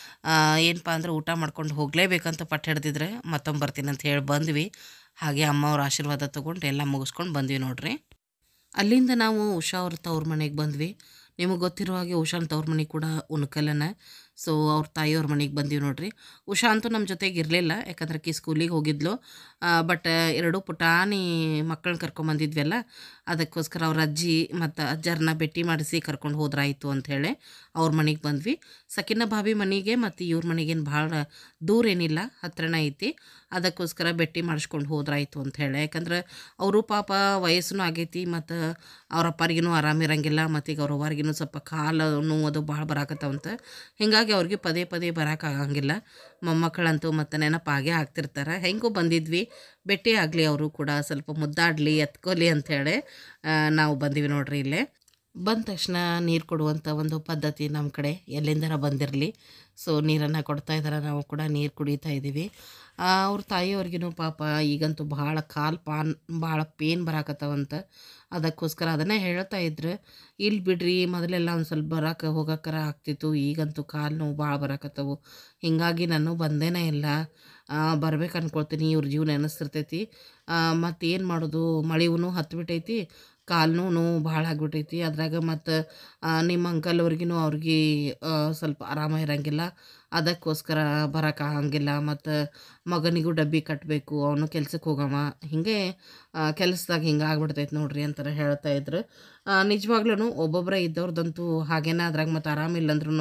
ಏನಪ್ಪ ಅಂದ್ರೆ ಊಟ ಮಾಡ್ಕೊಂಡು ಹೋಗಲೇಬೇಕಂತ ಪಟ್ಟು ಹಿಡ್ದಿದ್ರೆ ಮತ್ತೊಮ್ಮೆ ಬರ್ತೀನಿ ಅಂತ ಹೇಳಿ ಬಂದ್ವಿ ಹಾಗೆ ಅಮ್ಮ ಅವ್ರ ಆಶೀರ್ವಾದ ತೊಗೊಂಡು ಎಲ್ಲ ಮುಗಿಸ್ಕೊಂಡು ಬಂದ್ವಿ ನೋಡ್ರಿ ಅಲ್ಲಿಂದ ನಾವು ಉಷಾ ಅವ್ರ ತವ್ರ ಮನೆಗೆ ಬಂದ್ವಿ ನಿಮಗೆ ಗೊತ್ತಿರೋ ಹಾಗೆ ಉಷಾನ್ ತವ್ರ ಮನೆಗೆ ಕೂಡ ಉಣ್ಕಲನ ಸೊ ಅವ್ರ ತಾಯಿಯವ್ರ ಮನೆಗೆ ಬಂದೀವಿ ನೋಡ್ರಿ ಉಷಾ ಅಂತೂ ನಮ್ಮ ಜೊತೆಗೆ ಇರಲಿಲ್ಲ ಯಾಕಂದ್ರೆ ಆಕಿ ಸ್ಕೂಲಿಗೆ ಹೋಗಿದ್ಲು ಬಟ್ ಎರಡೂ ಪುಟಾಣಿ ಮಕ್ಕಳನ್ನ ಕರ್ಕೊಂಬಂದಿದ್ವಲ್ಲ ಅದಕ್ಕೋಸ್ಕರ ಅವ್ರ ಅಜ್ಜಿ ಮತ್ತು ಅಜ್ಜರನ್ನ ಭೇಟಿ ಮಾಡಿಸಿ ಕರ್ಕೊಂಡು ಹೋದ್ರಾಯ್ತು ಅಂಥೇಳಿ ಅವ್ರ ಮನೆಗೆ ಬಂದ್ವಿ ಸಕಿನ ಭಾಬಿ ಮನೆಗೆ ಮತ್ತು ಇವ್ರ ಮನೆಗೇನು ಭಾಳ ದೂರ ಏನಿಲ್ಲ ಹತ್ರನೇ ಐತಿ ಅದಕ್ಕೋಸ್ಕರ ಭೇಟಿ ಮಾಡಿಸ್ಕೊಂಡು ಹೋದ್ರಾಯ್ತು ಅಂಥೇಳಿ ಯಾಕಂದ್ರೆ ಅವರು ಪಾಪ ವಯಸ್ಸೂ ಆಗೈತಿ ಮತ್ತು ಅವ್ರ ಅಪ್ಪರಿಗೂ ಆರಾಮಿರಂಗಿಲ್ಲ ಮತ್ತು ಈಗ ಅವ್ರ ಅವ್ವರಿಗೂ ಸ್ವಲ್ಪ ಕಾಲು ನೋವು ಅದು ಭಾಳ ಬರಾಕತ್ತವಂತ ಹೀಗಾಗಿ ಅವ್ರಿಗೆ ಪದೇ ಪದೇ ಬರೋಕ್ಕಾಗಂಗಿಲ್ಲ ಮೊಮ್ಮಕ್ಕಳಂತೂ ಮತ್ತು ನೆನಪಾಗೇ ಆಗ್ತಿರ್ತಾರೆ ಹೆಂಗೂ ಬಂದಿದ್ವಿ ಭೇಟಿ ಆಗಲಿ ಅವರು ಕೂಡ ಸ್ವಲ್ಪ ಮುದ್ದಾಡಲಿ ಎತ್ಕೊಲಿ ಅಂಥೇಳಿ ನಾವು ಬಂದೀವಿ ನೋಡ್ರಿ ಇಲ್ಲೇ ಬಂದ ತಕ್ಷಣ ನೀರು ಕೊಡುವಂಥ ಒಂದು ಪದ್ಧತಿ ನಮ್ಮ ಕಡೆ ಎಲ್ಲಿಂದರ ಬಂದಿರಲಿ ಸೊ ನೀರನ್ನು ಕೊಡ್ತಾ ಇದ್ದಾರೆ ನಾವು ಕೂಡ ನೀರು ಕುಡಿತಾ ಇದ್ದೀವಿ ಆ, ಅವ್ರ ತಾಯಿಯವ್ರಿಗೂ ಪಾಪ ಈಗಂತೂ ಭಾಳ ಕಾಲು ಪಾನ್ ಭಾಳ ಪೇನ್ ಬರಾಕತ್ತವಂತ ಅದಕ್ಕೋಸ್ಕರ ಅದನ್ನೇ ಹೇಳ್ತಾ ಇದ್ರು ಇಲ್ಲಿ ಬಿಡ್ರಿ ಮೊದಲೆಲ್ಲ ಒಂದು ಸ್ವಲ್ಪ ಬರೋಕೆ ಹೋಗೋಕರ ಆಗ್ತಿತ್ತು ಈಗಂತೂ ಕಾಲು ನೋವು ಭಾಳ ಬರಾಕತ್ತವು ಹೀಗಾಗಿ ನಾನು ಬಂದೇನೇ ಇಲ್ಲ ಬರ್ಬೇಕು ಅನ್ಕೊಳ್ತೀನಿ ಇವ್ರ ಜೀವನ ನೆನೆಸ್ತಿರ್ತೈತಿ ಮತ್ತು ಏನು ಮಾಡೋದು ಮಳೆವೂ ಹತ್ಬಿಟ್ಟೈತಿ ಕಾಲು ನೋವು ಭಾಳ ಆಗ್ಬಿಟ್ಟೈತಿ ಅದ್ರಾಗ ಮತ್ತು ನಿಮ್ಮ ಅಂಕಲ್ ಅವ್ರಿಗೂ ಅವ್ರಿಗೆ ಆ, ಸ್ವಲ್ಪ ಆರಾಮ ಇರಂಗಿಲ್ಲ ಅದಕ್ಕೋಸ್ಕರ ಬರೋಕ್ಕಾಗಂಗಿಲ್ಲ ಮತ್ತು ಮಗನಿಗೂ ಡಬ್ಬಿ ಕಟ್ಟಬೇಕು ಅವನು ಕೆಲ್ಸಕ್ಕೆ ಹೋಗವ ಹಿಂಗೆ ಕೆಲಸದಾಗ ಹಿಂಗೆ ಆಗ್ಬಿಡ್ತೈತೆ ನೋಡ್ರಿ ಅಂತಾರೆ ಹೇಳ್ತಾ ಇದ್ರು ನಿಜವಾಗ್ಲೂ ಒಬ್ಬೊಬ್ಬರೇ ಇದ್ದವ್ರದ್ದಂತೂ ಹಾಗೇನ ಅದ್ರಾಗ ಮತ್ತು ಆರಾಮಿಲ್ಲ ಅಂದ್ರೂ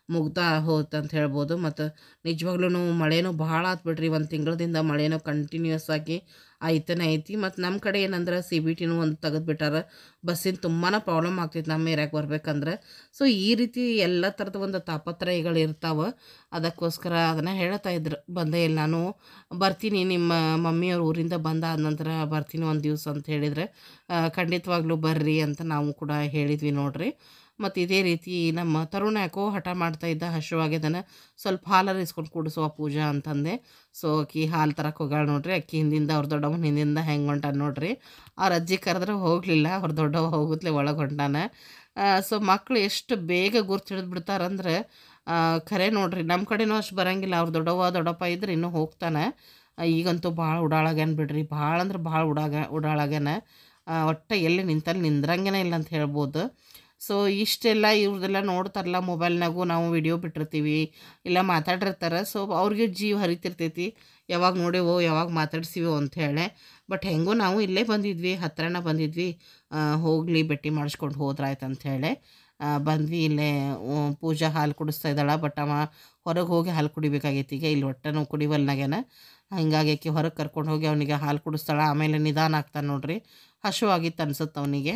ಮುಗ್ದ ಹೋತ್ ಅಂತ ಹೇಳ್ಬೋದು ಮತ್ತು ನಿಜವಾಗ್ಲೂ ಮಳೆನೂ ಭಾಳ ಆತ್ ಬಿಡ್ರಿ ಒಂದು ತಿಂಗಳದಿಂದ ಮಳೆನೂ ಕಂಟಿನ್ಯೂಸ್ ಆಗಿ ಆಯ್ತಾನೆ ಐತಿ ಮತ್ತು ನಮ್ಮ ಕಡೆ ಏನಂದ್ರೆ ಸಿ ಬಿ ಟಿನೂ ಒಂದು ತೆಗೆದುಬಿಟ್ಟಾರ ಬಸ್ಸಿನ ತುಂಬಾ ಪ್ರಾಬ್ಲಮ್ ಆಗ್ತೈತೆ ನಮ್ಮ ಏರಿಯಾಗೆ ಬರ್ಬೇಕಂದ್ರೆ ಸೊ ಈ ರೀತಿ ಎಲ್ಲ ಥರದ ಒಂದು ತಾಪತ್ರಯಗಳು ಇರ್ತಾವೆ ಅದಕ್ಕೋಸ್ಕರ ಅದನ್ನು ಹೇಳ್ತಾ ಇದ್ರು ಬಂದೇ ಇಲ್ಲ ನಾನು ಬರ್ತೀನಿ ನಿಮ್ಮ ಮಮ್ಮಿಯವ್ರ ಊರಿಂದ ಬಂದಾದ ನಂತರ ಬರ್ತೀನಿ ಒಂದು ದಿವಸ ಅಂತ ಹೇಳಿದರೆ ಖಂಡಿತವಾಗ್ಲೂ ಬರ್ರಿ ಅಂತ ನಾವು ಕೂಡ ಹೇಳಿದ್ವಿ ನೋಡ್ರಿ ಮತ್ತು ಇದೇ ರೀತಿ ನಮ್ಮ ತರುಣ ಯಾಕೋ ಹಠ ಮಾಡ್ತಾ ಇದ್ದ ಹಸುವಾಗ್ಯದನ ಸ್ವಲ್ಪ ಹಾಲರ ಇಸ್ಕೊಂಡು ಕುಡಿಸುವ ಪೂಜಾ ಅಂತಂದೆ ಸೊ ಅಕ್ಕಿ ಹಾಲು ತರಕ್ಕೆ ಹೋಗ್ಯಾಳ ನೋಡ್ರಿ ಅಕ್ಕಿ ಹಿಂದಿಂದ ಅವ್ರ ದೊಡ್ಡವನ ಹಿಂದಿಂದ ಹೆಂಗೆ ಹೊಂಟಾನ ನೋಡ್ರಿ ಅವ್ರ ಅಜ್ಜಿ ಕರೆದ್ರೆ ಹೋಗಲಿಲ್ಲ ಅವ್ರ ದೊಡ್ಡವ ಹೋಗುತ್ತಲೇ ಒಳಗೆ ಹೊಂಟಾನ ಸೊ ಮಕ್ಕಳು ಎಷ್ಟು ಬೇಗ ಗುರ್ತು ಹಿಡಿದು ಬಿಡ್ತಾರಂದ್ರೆ ಆ, ಖರೆ ನೋಡ್ರಿ ನಮ್ಮ ಕಡೆನೂ ಅಷ್ಟು ಬರಂಗಿಲ್ಲ ಅವ್ರ ದೊಡ್ಡವ್ವ ದೊಡ್ಡಪ್ಪ ಇದ್ರೆ ಇನ್ನೂ ಹೋಗ್ತಾನೆ ಆ, ಈಗಂತೂ ಭಾಳ ಉಡಾಳಾಗ್ಯಾನ ಬಿಡ್ರಿ ಭಾಳ ಅಂದ್ರೆ ಭಾಳ ಉಡಾಗ ಉಡಾಳಾಗ್ಯಾನ ಆ, ಒಟ್ಟು ಎಲ್ಲಿ ನಿಂತಲ್ಲಿ ನಿಂದ್ರಂಗನೇ ಇಲ್ಲ ಅಂತ ಹೇಳ್ಬೋದು ಸೊ ಇಷ್ಟೆಲ್ಲ ಇವ್ರದೆಲ್ಲ ನೋಡ್ತಾರಲ್ಲ ಮೊಬೈಲ್ನಾಗೂ ನಾವು ವಿಡಿಯೋ ಬಿಟ್ಟಿರ್ತೀವಿ ಇಲ್ಲ ಮಾತಾಡಿರ್ತಾರೆ ಸೊ ಅವ್ರಿಗೆ ಜೀವ ಹರಿತಿರ್ತೈತಿ ಯಾವಾಗ ನೋಡೇವೋ ಯಾವಾಗ ಮಾತಾಡ್ಸಿವೋ ಅಂಥೇಳಿ ಬಟ್ ಹೆಂಗೋ ನಾವು ಇಲ್ಲೇ ಬಂದಿದ್ವಿ ಹತ್ರನ ಬಂದಿದ್ವಿ ಹೋಗಲಿ ಭೇಟಿ ಮಾಡಿಸ್ಕೊಂಡು ಹೋದ್ರಾಯ್ತು ಅಂಥೇಳಿ ಬಂದ್ವಿ ಇಲ್ಲೇ ಆ, ಪೂಜಾ ಹಾಲು ಕುಡಿಸ್ತಾ ಇದ್ದಾಳ ಬಟ್ ಅವ ಹೊರಗೆ ಹೋಗಿ ಹಾಲು ಕುಡಿಬೇಕಾಗೈತಿ ಈಗ ಇಲ್ಲಿ ಒಟ್ಟನು ಕುಡಿವಲ್ನಾಗೇನ ಹಿಂಗಾಗಿ ಆಕಿ ಹೊರಗೆ ಕರ್ಕೊಂಡು ಹೋಗಿ ಅವನಿಗೆ ಹಾಲು ಕುಡಿಸ್ತಾಳ ಆಮೇಲೆ ನಿಧಾನ ಆಗ್ತಾನೆ ನೋಡ್ರಿ ಹಶು ಆಗಿತ್ತು ಅನ್ಸುತ್ತೆ ಅವನಿಗೆ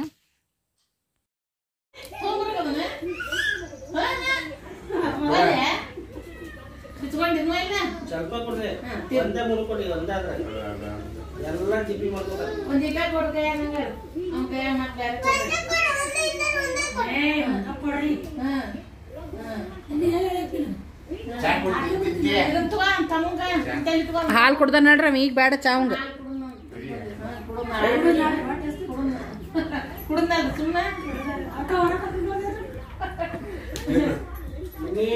ಸ್ವಲ್ಪ ಕೊಡ್ರಿ ಒಂದೇ ಮೂರು ಕೊಡಿ ಒಂದೇ ಆದ್ರೆ ಎಲ್ಲ ಜಿಪ್ಪಿ ಮಾಡ್ಕೊತಾರೆ ಹಾಲು ಕುಡ್ದ ನೋಡ್ರಿ ಅವ ಈಗ ಬೇಡ ಚಾವಂಗ ನೀ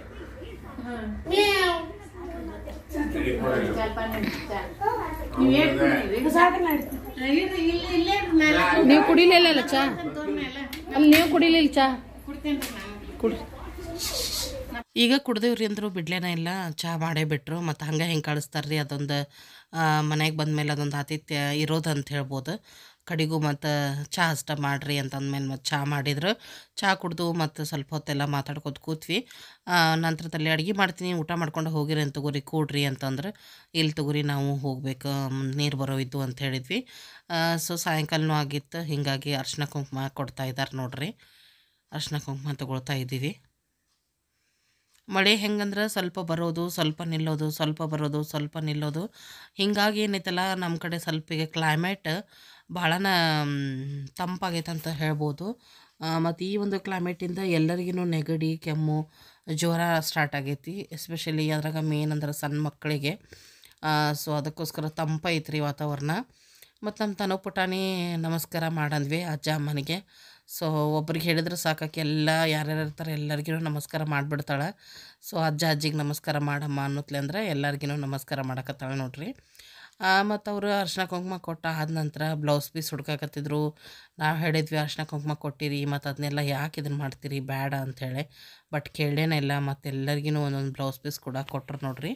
ನೀವು ಕುಡಿಲಿಲ್ಲ ಚಾ ಅಲ್ಲಿ ನೀವು ಕುಡಿಲಿಲ್ಲ ಚಾ ಕುಡಿ ಈಗ ಕುಡ್ದೇವ್ರಿ ಅಂದರು ಬಿಡ್ಲೇನ ಇಲ್ಲ ಚಹಾ ಮಾಡೇ ಬಿಟ್ರು ಮತ್ತು ಹಂಗೆ ಹೆಂಗೆ ಕಳಿಸ್ತಾರೆ ರೀ ಅದೊಂದು ಮನೆಗೆ ಬಂದಮೇಲೆ ಅದೊಂದು ಆತಿಥ್ಯ ಇರೋದು ಅಂತ ಹೇಳ್ಬೋದು ಕಡೆಗೂ ಮತ್ತು ಚಹಾ ಅಷ್ಟ ಮಾಡಿರಿ ಅಂತಂದ್ಮೇಲೆ ಮತ್ತು ಚಹಾ ಮಾಡಿದ್ರು ಚಹಾ ಕುಡ್ದು ಮತ್ತು ಸ್ವಲ್ಪ ಹೊತ್ತೆಲ್ಲ ಮಾತಾಡ್ಕೊತ ಕೂತ್ವಿ ಆ, ನಂತರದಲ್ಲಿ ಅಡುಗೆ ಮಾಡ್ತೀನಿ ಊಟ ಮಾಡ್ಕೊಂಡು ಹೋಗಿರಿ ಅಂತ ತಗೋರಿ ಕೂಡ್ರಿ ಅಂತಂದ್ರೆ ಇಲ್ಲಿ ತಗೋರಿ ನಾವು ಹೋಗ್ಬೇಕು ನೀರು ಬರೋ ಇದ್ದು ಅಂತ ಹೇಳಿದ್ವಿ ಸೊ ಸಾಯಂಕಾಲನೂ ಆಗಿತ್ತು ಹೀಗಾಗಿ ಅರ್ಶಿನ ಕುಂಕುಮ ಕೊಡ್ತಾ ಇದ್ದಾರೆ ನೋಡ್ರಿ ಅರ್ಶಿನ ಕುಂಕುಮ ತಗೊಳ್ತಾ ಇದ್ದೀವಿ ಮಳೆ ಹೆಂಗಂದ್ರೆ ಸ್ವಲ್ಪ ಬರೋದು ಸ್ವಲ್ಪ ನಿಲ್ಲೋದು ಸ್ವಲ್ಪ ಬರೋದು ಸ್ವಲ್ಪ ನಿಲ್ಲೋದು ಹಿಂಗಾಗಿ ಏನೈತಲ್ಲ ನಮ್ಮ ಕಡೆ ಸ್ವಲ್ಪ ಈಗ ಕ್ಲೈಮೇಟ್ ಭಾಳನ ತಂಪಾಗೈತೆ ಅಂತ ಹೇಳ್ಬೋದು ಮತ್ತು ಈ ಒಂದು ಕ್ಲೈಮೇಟಿಂದ ಎಲ್ಲರಿಗೂ ನೆಗಡಿ ಕೆಮ್ಮು ಜ್ವರ ಸ್ಟಾರ್ಟ್ ಆಗೈತಿ ಎಸ್ಪೆಷಲಿ ಅದ್ರಾಗ ಮೇನ್ ಅಂದ್ರೆ ಸಣ್ಣ ಮಕ್ಕಳಿಗೆ ಸೊ ಅದಕ್ಕೋಸ್ಕರ ತಂಪೈತ್ರಿ ವಾತಾವರಣ ಮತ್ತು ನಮ್ಮ ತನು ಪುಟಾಣಿ ನಮಸ್ಕಾರ ಮಾಡಂದ್ವಿ ಅಜ್ಜ ಅಮ್ಮನಿಗೆ ಸೊ ಒಬ್ರಿಗೆ ಹೇಳಿದ್ರೆ ಸಾಕಾಕಿ ಎಲ್ಲ ಯಾರ್ಯಾರು ಇರ್ತಾರೆ ಎಲ್ಲರಿಗೂ ನಮಸ್ಕಾರ ಮಾಡಿಬಿಡ್ತಾಳೆ ಸೊ ಅಜ್ಜ ಅಜ್ಜಿಗೆ ನಮಸ್ಕಾರ ಮಾಡಮ್ಮ ಅನ್ನತ್ಲೆ ಅಂದ್ರೆ ಎಲ್ಲರಿಗೂ ನಮಸ್ಕಾರ ಮಾಡಕತ್ತಾಳೆ ನೋಡ್ರಿ ಮತ್ತು ಅವರು ಅರ್ಶಿನ ಕುಂಕುಮ ಕೊಟ್ಟ ಆದ ನಂತರ ಬ್ಲೌಸ್ ಪೀಸ್ ಹುಡ್ಕಾಕತ್ತಿದ್ರು ನಾವು ಹೇಳಿದ್ವಿ ಅರ್ಶಿನ ಕುಂಕುಮ ಕೊಟ್ಟಿರಿ ಮತ್ತು ಅದನ್ನೆಲ್ಲ ಯಾಕೆ ಇದನ್ನು ಮಾಡ್ತೀರಿ ಬೇಡ ಅಂಥೇಳಿ ಬಟ್ ಕೇಳೇನೇ ಇಲ್ಲ ಮತ್ತು ಎಲ್ಲರಿಗೂ ಒಂದೊಂದು ಬ್ಲೌಸ್ ಪೀಸ್ ಕೂಡ ಕೊಟ್ರು ನೋಡ್ರಿ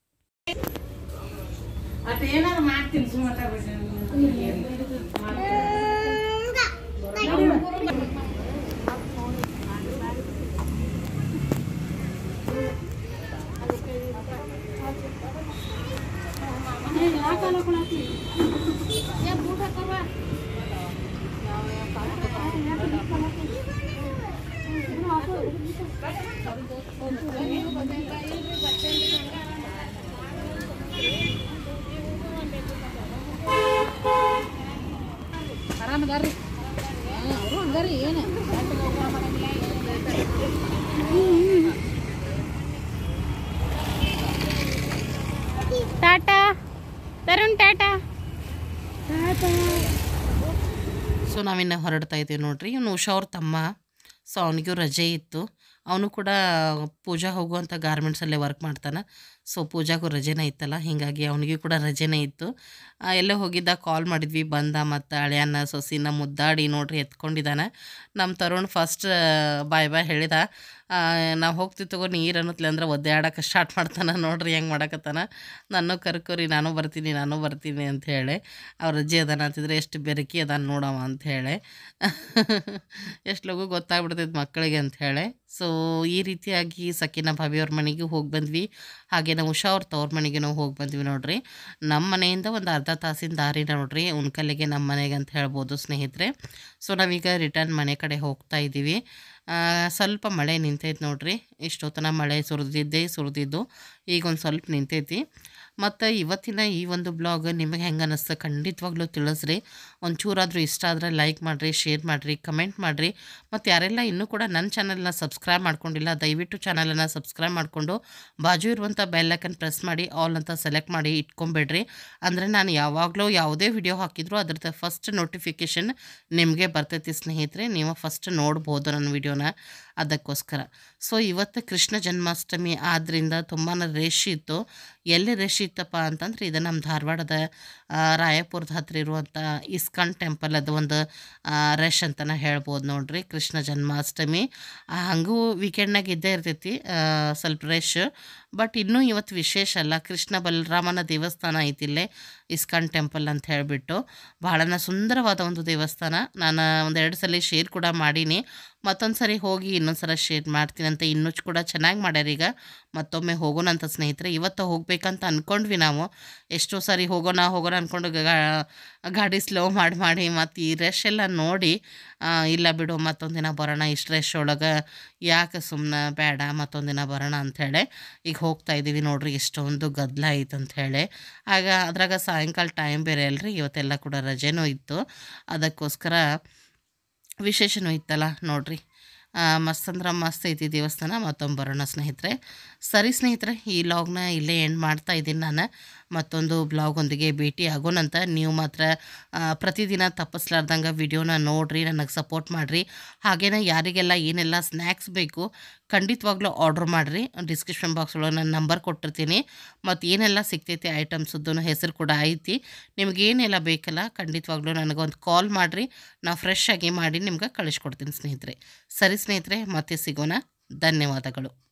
ಆರಾಮದಾರ್ರಿ ಅವರು ಹಂಗಾರಿ ಏನು ಟಾಟಾ ತರುಣ್ ಟಾಟಾ ಸೊ ನಾವಿನ್ನು ಹೊರಡ್ತಾ ಇದ್ದೀವಿ ನೋಡ್ರಿ ಇವನು ಉಷಾ ಅವ್ರ ತಮ್ಮ ಸೊ ಅವನಿಗೂ ರಜೆ ಇತ್ತು ಅವನು ಕೂಡ ಪೂಜಾ ಹೋಗುವಂಥ ಗಾರ್ಮೆಂಟ್ಸಲ್ಲೇ ವರ್ಕ್ ಮಾಡ್ತಾನೆ ಸೊ ಪೂಜಾಗೂ ರಜೆನೇ ಇತ್ತಲ್ಲ ಹೀಗಾಗಿ ಅವನಿಗೂ ಕೂಡ ರಜೆನೇ ಇತ್ತು ಆ, ಎಲ್ಲೋ ಹೋಗಿದ್ದ ಕಾಲ್ ಮಾಡಿದ್ವಿ ಬಂದ ಮತ್ತು ಹಳೆಯನ್ನ ಸೊಸಿನ ಮುದ್ದಾಡಿ ನೋಡ್ರಿ ಎತ್ಕೊಂಡಿದ್ದಾನೆ ನಮ್ಮ ತರುಣ್ ಫಸ್ಟ್ ಬಾಯ್ ಬಾಯ್ ಹೇಳಿದ ನಾವು ಹೋಗ್ತೀವಿ ತಗೋ ನೀರು ಅನ್ನತ್ಲೆ ಅಂದ್ರೆ ಒದ್ದೆ ಆಡೋಕೆ ಸ್ಟಾರ್ಟ್ ಮಾಡ್ತಾನೆ ನೋಡ್ರಿ ಹೆಂಗೆ ಮಾಡಕತ್ತಾನ ನಾನು ಕರ್ಕೋರಿ ನಾನು ಬರ್ತೀನಿ ನಾನು ಬರ್ತೀನಿ ಅಂತ ಹೇಳಿ ಅವ್ರ ಅಜ್ಜಿ ಅದಾನ ಅಂತಿದ್ರೆ ಎಷ್ಟು ಬೆರಕಿ ಅದಾನ ನೋಡವ ಅಂತ ಹೇಳಿ ಎಷ್ಟು ಲಗು ಗೊತ್ತಾಗ್ಬಿಡ್ತೈತೆ ಮಕ್ಕಳಿಗೆ ಅಂತ ಹೇಳಿ ಸೊ ಈ ರೀತಿಯಾಗಿ ಸಕಿನ ಭಾವಿಯವ್ರ ಮನೆಗೆ ಹೋಗಿ ಬಂದ್ವಿ ಹಾಗೆ ನಾವು ಉಷಾ ಅವ್ರ ತವ್ರ ಮನೆಗೆ ನಾವು ಹೋಗಿ ಬಂದ್ವಿ ನೋಡ್ರಿ ನಮ್ಮ ಮನೆಯಿಂದ ಒಂದು ಅರ್ಧ ತಾಸಿನ ದಾರಿ ನೋಡ್ರಿ ಉಣ್ಕಲ್ಲಿಗೆ ನಮ್ಮ ಮನೆಗೆ ಅಂತ ಹೇಳ್ಬೋದು ಸ್ನೇಹಿತರೆ ಸೊ ನಾವೀಗ ರಿಟರ್ನ್ ಮನೆ ಕಡೆ ಹೋಗ್ತಾ ಇದ್ದೀವಿ ಆ, ಸ್ವಲ್ಪ ಮಳೆ ನಿಂತೈತೆ ನೋಡ್ರಿ ಇಷ್ಟೊತ್ತನ ಮಳೆ ಸುರಿದಿದ್ದೇ ಸುರಿದಿದ್ದು ಈಗ ಒಂದು ಸ್ವಲ್ಪ ನಿಂತೈತಿ ಮತ್ತು ಇವತ್ತಿನ ಈ ಒಂದು ಬ್ಲಾಗ್ ನಿಮಗೆ ಹೆಂಗೆ ಅನ್ನಿಸ್ತು ಖಂಡಿತವಾಗ್ಲೂ ತಿಳಿಸ್ರಿ ಒಂಚೂರಾದರೂ ಇಷ್ಟ ಆದರೆ ಲೈಕ್ ಮಾಡಿರಿ ಶೇರ್ ಮಾಡಿರಿ ಕಮೆಂಟ್ ಮಾಡಿರಿ ಮತ್ತು ಯಾರೆಲ್ಲ ಇನ್ನೂ ಕೂಡ ನನ್ನ ಚಾನಲ್ನ ಸಬ್ಸ್ಕ್ರೈಬ್ ಮಾಡ್ಕೊಂಡಿಲ್ಲ ದಯವಿಟ್ಟು ಚಾನಲನ್ನು ಸಬ್ಸ್ಕ್ರೈಬ್ ಮಾಡಿಕೊಂಡು ಬಾಜು ಇರುವಂಥ ಬೆಲ್ಲೈಕನ್ ಪ್ರೆಸ್ ಮಾಡಿ ಆಲ್ ಅಂತ ಸೆಲೆಕ್ಟ್ ಮಾಡಿ ಇಟ್ಕೊಂಬೇಡ್ರಿ ಅಂದರೆ ನಾನು ಯಾವಾಗಲೂ ಯಾವುದೇ ವಿಡಿಯೋ ಹಾಕಿದ್ರು ಅದ್ರದ್ದು ಫಸ್ಟ್ ನೋಟಿಫಿಕೇಷನ್ ನಿಮಗೆ ಬರ್ತೈತಿ ಸ್ನೇಹಿತರೆ ನೀವು ಫಸ್ಟ್ ನೋಡ್ಬೋದು ನನ್ನ ವಿಡಿಯೋನ ಅದಕ್ಕೋಸ್ಕರ ಸೊ ಇವತ್ತು ಕೃಷ್ಣ ಜನ್ಮಾಷ್ಟಮಿ ಆದ್ದರಿಂದ ತುಂಬಾ ರಶ್ ಇತ್ತು ಎಲ್ಲಿ ರಶ್ ಇತ್ತಪ್ಪ ಅಂತಂದ್ರೆ ಇದು ನಮ್ಮ ಧಾರವಾಡದ ಆ, ರಾಯಪುರದ ಹತ್ರ ಇರುವಂಥ ಇಸ್ಕಾನ್ ಟೆಂಪಲ್ ಅದು ಒಂದು ರಶ್ ಅಂತಲೇ ಹೇಳ್ಬೋದು ನೋಡ್ರಿ ಕೃಷ್ಣ ಜನ್ಮಾಷ್ಟಮಿ ಆ, ಹಂಗೂ ವೀಕೆಂಡ್ನಾಗ ಇದ್ದೇ ಇರ್ತೈತಿ ಆ, ಸ್ವಲ್ಪ ರಶ್ ಬಟ್ ಇನ್ನೂ ಇವತ್ತು ವಿಶೇಷ ಅಲ್ಲ ಕೃಷ್ಣ ಬಲರಾಮನ ದೇವಸ್ಥಾನ ಐತಿ ಇಲ್ಲೇ ಇಸ್ಕಾನ್ ಟೆಂಪಲ್ ಅಂತ ಹೇಳಿಬಿಟ್ಟು ಬಹಳನ ಸುಂದರವಾದ ಒಂದು ದೇವಸ್ಥಾನ ನಾನು ಒಂದೆರಡು ಸಲ ಶೇರ್ ಕೂಡ ಮಾಡೀನಿ ಮತ್ತೊಂದು ಸರಿ ಹೋಗಿ ಇನ್ನೊಂದು ಸಲ ಶೇರ್ ಮಾಡ್ತೀನಿ ಅಂತ ಇನ್ನೂ ಕೂಡ ಚೆನ್ನಾಗಿ ಮಾಡ್ಯಾರ ಈಗ ಮತ್ತೊಮ್ಮೆ ಹೋಗೋಣ ಅಂತ ಸ್ನೇಹಿತರೆ ಇವತ್ತು ಹೋಗ್ಬೇಕಂತ ಅಂದ್ಕೊಂಡ್ವಿ ನಾವು ಎಷ್ಟೋ ಸಾರಿ ಹೋಗೋಣ ಹೋಗೋಣ ಅಂದ್ಕೊಂಡು ಗಾ- ಗಾಡಿ ಸ್ಲೋ ಮಾಡಿ ಮಾಡಿ ಮತ್ತು ಈ ರಶ್ ಎಲ್ಲ ನೋಡಿ ಆ, ಇಲ್ಲ ಬಿಡು ಮತ್ತೊಂದು ದಿನ ಬರೋಣ ಇಷ್ಟು ರಶ್ ಒಳಗೆ ಯಾಕೆ ಸುಮ್ಮನೆ ಬೇಡ ಮತ್ತೊಂದು ದಿನ ಬರೋಣ ಅಂಥೇಳಿ ಈಗ ಹೋಗ್ತಾ ಇದ್ದೀವಿ ನೋಡ್ರಿ ಎಷ್ಟೊಂದು ಗದ್ದಲ ಐತೆ ಅಂಥೇಳಿ ಆಗ ಅದ್ರಾಗ ಸಾಯಂಕಾಲ ಟೈಮ್ ಬೇರೆ ಅಲ್ರಿ ಇವತ್ತೆಲ್ಲ ಕೂಡ ರಜೆನೂ ಇತ್ತು ಅದಕ್ಕೋಸ್ಕರ ವಿಶೇಷನೂ ಇತ್ತಲ್ಲ ನೋಡ್ರಿ ಆ, ಮಸ್ತ್ ಅಂದ್ರೆ ಮಸ್ತ್ ಐತಿ ದೇವಸ್ಥಾನ ಮತ್ತೊಮ್ಮೆ ಬರೋಣ ಸ್ನೇಹಿತರೆ ಸರಿ ಸ್ನೇಹಿತರೆ ಈ ಲಾಗ್ನ ಇಲ್ಲೇ ಎಂಡ್ ಮಾಡ್ತಾ ಇದ್ದೀನಿ ನಾನು ಮತ್ತೊಂದು ಬ್ಲಾಗೊಂದಿಗೆ ಭೇಟಿ ಆಗೋಣಂತ ನೀವು ಮಾತ್ರ ಆ, ಪ್ರತಿದಿನ ತಪ್ಪಿಸ್ಲಾರ್ದಂಗೆ ವಿಡಿಯೋನ ನೋಡಿರಿ ನನಗೆ ಸಪೋರ್ಟ್ ಮಾಡಿರಿ ಹಾಗೇನೆ ಯಾರಿಗೆಲ್ಲ ಏನೆಲ್ಲ ಸ್ನ್ಯಾಕ್ಸ್ ಬೇಕು ಖಂಡಿತವಾಗ್ಲೂ ಆರ್ಡ್ರ್ ಮಾಡಿರಿ ಡಿಸ್ಕ್ರಿಪ್ಷನ್ ಬಾಕ್ಸ್ ಒಳಗೆ ನಾನು ನಂಬರ್ ಕೊಟ್ಟಿರ್ತೀನಿ ಮತ್ತು ಏನೆಲ್ಲ ಸಿಗ್ತೈತಿ ಐಟಮ್ಸದ್ದು ಹೆಸರು ಕೂಡ ಐತಿ ನಿಮ್ಗೆ ಏನೆಲ್ಲ ಬೇಕಲ್ಲ ಖಂಡಿತವಾಗ್ಲೂ ನನಗೊಂದು ಕಾಲ್ ಮಾಡಿರಿ ನಾ ಫ್ರೆಶ್ ಆಗಿ ಮಾಡಿ ನಿಮ್ಗೆ ಕಳಿಸ್ಕೊಡ್ತೀನಿ ಸ್ನೇಹಿತರೆ ಸರಿ ಸ್ನೇಹಿತರೆ ಮತ್ತೆ ಸಿಗೋಣ ಧನ್ಯವಾದಗಳು